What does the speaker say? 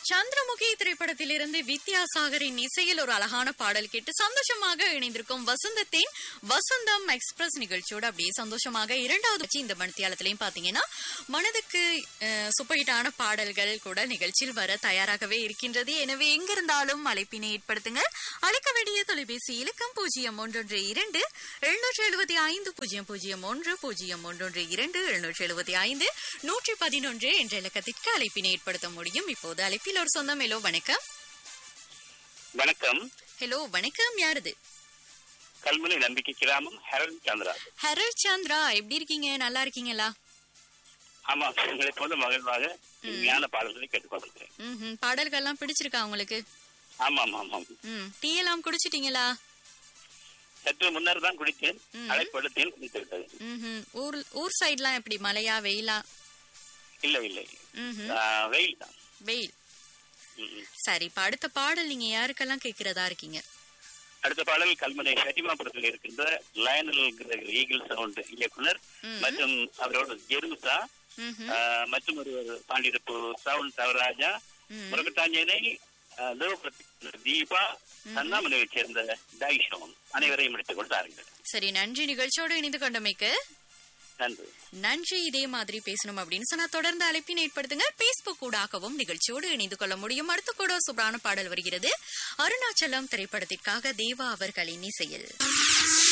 சந்திரமுகி திரைப்படத்திலிருந்து வித்யாசாகரின் இசையில் ஒரு அழகான பாடல் கேட்டு சந்தோஷமாக இணைந்திருக்கும் வசந்தத்தின் வசந்தம் எக்ஸ்பிரஸ் நிகழ்ச்சியோட அப்படியே சந்தோஷமாக இரண்டாவது வச்சு இந்த மணித்தியாலத்திலையும் பாத்தீங்கன்னா மனதுக்கு அஹ், சூப்பர்ஹிட்டான பாடல்கள் கூட நிகழ்ச்சியில் வர தயாராகவே இருக்கின்றது எனவே எங்கிருந்தாலும் அழைப்பினை ஏற்படுத்துங்க அழைக்க வேண்டிய தொலைபேசி இலக்கம் பூஜ்ஜியம் ஒன்றொன்று இரண்டு எழுநூற்றி எழுபத்தி ஐந்து பூஜ்ஜியம் பூஜ்ஜியம் ஒன்று பூஜ்ஜியம் ஒன்றொன்று இரண்டு எழுநூற்றி எழுபத்தி ஐந்து நூற்றி பதினொன்று என்ற இலக்கத்திற்கு அழைப்பினை ஏற்படுத்த முடியும் இப்போது அழைப்பில் ஒரு சொந்தம் ஹலோ வணக்கம் வணக்கம் ஹலோ வணக்கம் யாருது கல்முனை நம்பிக்கை கிராமம் ஹரன் சந்திராஜ் ஹரல் சந்திரா எப்படி இருக்கீங்க நல்லா இருக்கீங்களா ஆமா உங்களை போல மகிழ்வாக உண்மையான பாடல்களை கேட்டுக்கொண்டிருக்கிறேன் ம் பாடல்கள்லாம் பிடிச்சிருக்கா உங்களுக்கு ஆமா ஆமா ஆமாம் ம் டீ எல்லாம் குடிச்சிட்டீங்களா சற்று முன்னர் தான் குடித்தேன் ம். அழைப்படுத்தேன் குடித்து விட்டது ம் ஊர் ஊர் சைட்லாம் எப்படி மழையா வெயிலா இல்லை இல்லை ம் ஆ, வெயில் தான் வெயில் ம், ம். சரி இப்ப அடுத்த பாடல் நீங்க யாருக்கெல்லாம் கேக்குறதா இருக்கீங்க அடுத்த பாடல் கல்முனை சட்டிமாபுரத்தில் இருக்கின்ற லயனல் கிரகர் ஈகிள் சவுண்ட் இயக்குனர் ம். மற்றும் அவரோட ஜெருசா ம்ஹும். ஆ, மற்றும் ஒரு பாண்டிருப்பு சவுண்ட் தவராஜா ம். முருகட்டாஞ்சேனை தீபா சன்னாமலையைச் சேர்ந்த டைஷோன் அனைவரையும் எடுத்துக் கொண்டாருங்கள் சரி நன்றி நிகழ்ச்சியோடு இணைந்து கொண்டமைக்கு நன்றி நன்றி இதே மாதிரி பேசணும் அப்படின்னு சொன்னா தொடர்ந்து அழைப்பினை ஏற்படுத்துங்க பேஸ்புக் ஊடாகவும் நிகழ்ச்சியோடு இணைந்து கொள்ள முடியும் அடுத்து கூட சூப்பரான பாடல் வருகிறது அருணாச்சலம் திரைப்படத்திற்காக தேவா அவர்களின் இசையில்